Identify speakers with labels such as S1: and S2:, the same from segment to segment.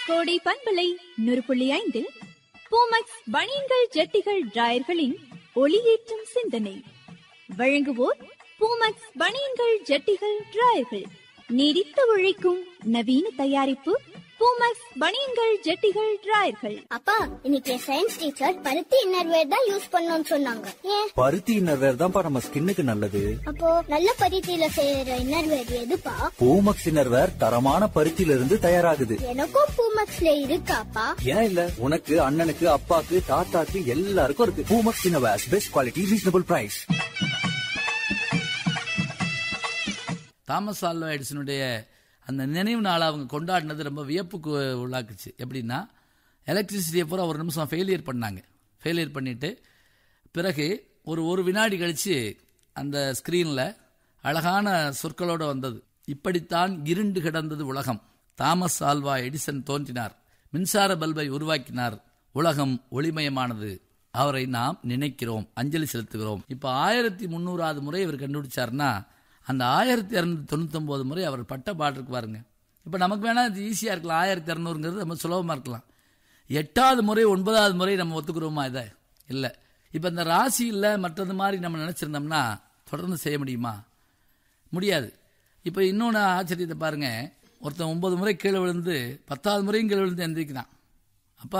S1: கோடை பண்பலை நூறு புள்ளி ஐந்தில் பூமக்ஸ் பனியன்கள் ஜட்டிகள் டிராயர்களின் ஒளியேற்றும் சிந்தனை வழங்குவோர் பூமக்ஸ் பனியன்கள் ஜட்டிகள் டிராயர்கள் நீடித்து உழைக்கும் நவீன தயாரிப்பு பூமக்ஸ் பனியன்கள் ஜட்டிகள் டிராயர்கள்
S2: அப்பா இன்னைக்கு சயின்ஸ் டீச்சர் பருத்தி இன்னர்வேர் தான் யூஸ் பண்ணணும்னு சொன்னாங்க ஏன்
S3: பருத்தி இன்னர்வேர் தான்ப்பா நம்ம ஸ்கின்னுக்கு நல்லது
S2: அப்போ நல்ல பருத்தியில செய்யற இன்னர்வேர் எதுப்பா
S3: பூமக்ஸ் இன்னர்வேர் தரமான பருத்தியில இருந்து தயாராகுது
S2: எனக்கும் பூமக்ஸ்ல இருக்காப்பா
S3: ஏன் இல்ல உனக்கு அண்ணனுக்கு அப்பாக்கு தாத்தாக்கு எல்லாருக்கும் இருக்கு Poomex innerwear best quality reasonable price
S4: Thomas Alva எடிசனுடைய அந்த நினைவு நாளை அவங்க கொண்டாடினது ரொம்ப வியப்புக்கு உள்ளாக்குச்சு எப்படின்னா எலக்ட்ரிசிட்டியை பூரா ஒரு நிமிஷம் ஃபெயிலியர் பண்ணாங்க ஃபெயிலியர் பண்ணிட்டு பிறகு ஒரு ஒரு வினாடி கழிச்சு அந்த ஸ்க்ரீனில் அழகான சொற்களோடு வந்தது இப்படித்தான் இருண்டு கிடந்தது உலகம் தாமஸ் ஆல்வா எடிசன் தோன்றினார் மின்சார பல்பை உருவாக்கினார் உலகம் ஒளிமயமானது அவரை நாம் நினைக்கிறோம் அஞ்சலி செலுத்துகிறோம் இப்போ ஆயிரத்தி முந்நூறாவது முறை இவர் கண்டுபிடிச்சாருன்னா அந்த ஆயிரத்தி இரநூத்தி தொண்ணூத்தொம்பது முறை அவர் பட்ட பாட்டுக்கு பாருங்க இப்போ நமக்கு வேணா இது ஈஸியாக இருக்கலாம் ஆயிரத்தி இரநூறுங்கிறது ரொம்ப சுலபமாக இருக்கலாம் எட்டாவது முறை ஒன்பதாவது முறை நம்ம ஒத்துக்கிறோமா இதை இல்லை இப்போ இந்த ராசி இல்லை மற்றது மாதிரி நம்ம நினச்சிருந்தோம்னா தொடர்ந்து செய்ய முடியுமா முடியாது இப்போ இன்னொன்று ஆச்சரியத்தை பாருங்க ஒருத்தன் ஒன்பது முறை கீழே விழுந்து பத்தாவது முறையும் கீழே விழுந்து எந்திரிக்கிறான் அப்போ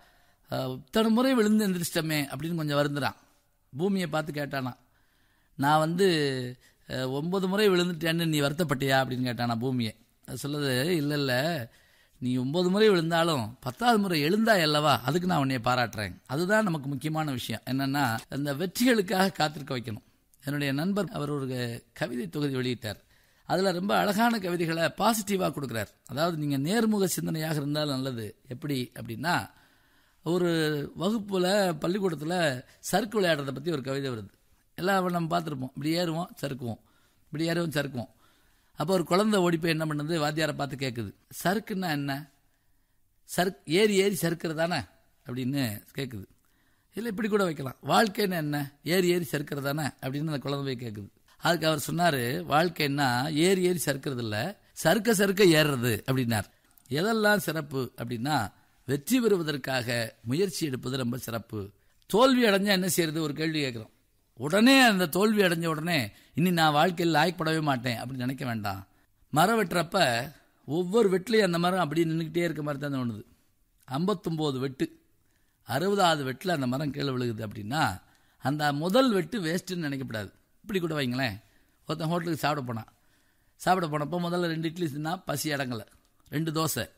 S4: இத்தனை முறை விழுந்து எந்திரிச்சிட்டமே அப்படின்னு கொஞ்சம் வருந்துறான் பூமியை பார்த்து கேட்டானா நான் வந்து அஹ், ஒன்பது முறை விழுந்துட்டேன்னு நீ வருத்தப்பட்டியா அப்படின்னு கேட்டானா பூமியை அது சொல்லுது இல்லை இல்லை நீ ஒன்பது முறை விழுந்தாலும் பத்தாவது முறை எழுந்தா அல்லவா அதுக்கு நான் உன்னைய பாராட்டுறேன் அதுதான் நமக்கு முக்கியமான விஷயம் என்னன்னா அந்த வெற்றிகளுக்காக காத்திருக்க வைக்கணும் என்னுடைய நண்பர் அவர் ஒரு கவிதை தொகுதி வெளியிட்டார் அதில் ரொம்ப அழகான கவிதைகளை பாசிட்டிவாக கொடுக்குறார் அதாவது நீங்கள் நேர்முக சிந்தனையாக இருந்தால் நல்லது எப்படி அப்படின்னா ஒரு வகுப்பில் பள்ளிக்கூடத்தில் சறுக்கு விளையாடுறத பற்றி ஒரு கவிதை வருது எல்லாம் நம்ம பார்த்துருப்போம் இப்படி ஏறுவோம் சறுக்குவோம் இப்படி ஏறுவோம் சறுக்குவோம் அப்போ ஒரு குழந்தை ஓடி போய் என்ன பண்ணுது வாத்தியாரை பார்த்து கேட்குது சறுக்குன்னா என்ன சறுக் ஏறி ஏறி சறுக்கிறது தானே அப்படின்னு கேட்குது இல்லை இப்படி கூட வைக்கலாம் வாழ்க்கைன்னா என்ன ஏறி ஏறி சறுக்கிறது தானே அப்படின்னு அந்த குழந்தை போய் கேட்குது அதுக்கு அவர் சொன்னார் வாழ்க்கைன்னா ஏறி ஏறி சறுக்கிறது இல்லை சறுக்க சறுக்க ஏறுறது அப்படின்னார் எதெல்லாம் சிறப்பு அப்படின்னா வெற்றி பெறுவதற்காக முயற்சி எடுப்பது ரொம்ப சிறப்பு தோல்வி அடைஞ்சா என்ன செய்யறது ஒரு கேள்வி கேட்குறோம் உடனே அந்த தோல்வி அடைஞ்ச உடனே இனி நான் வாழ்க்கையில் லாய்க்கப்படவே மாட்டேன் அப்படின்னு நினைக்க வேண்டாம் மரம் வெட்டுறப்ப ஒவ்வொரு வெட்டிலையும் அந்த மரம் அப்படியே நின்றுக்கிட்டே இருக்க மாதிரி தான் தோணுது ஐம்பத்தொம்போது வெட்டு அறுபதாவது வெட்டில் அந்த மரம் கீழே விழுகுது அப்படின்னா அந்த முதல் வெட்டு வேஸ்ட்டுன்னு நினைக்கப்படாது இப்படி கூட வைங்களேன் ஒருத்தன் ஹோட்டலுக்கு சாப்பிட போனான் சாப்பிட போனப்போ முதல்ல ரெண்டு இட்லி தின்னா பசி அடங்கலை ரெண்டு தோசை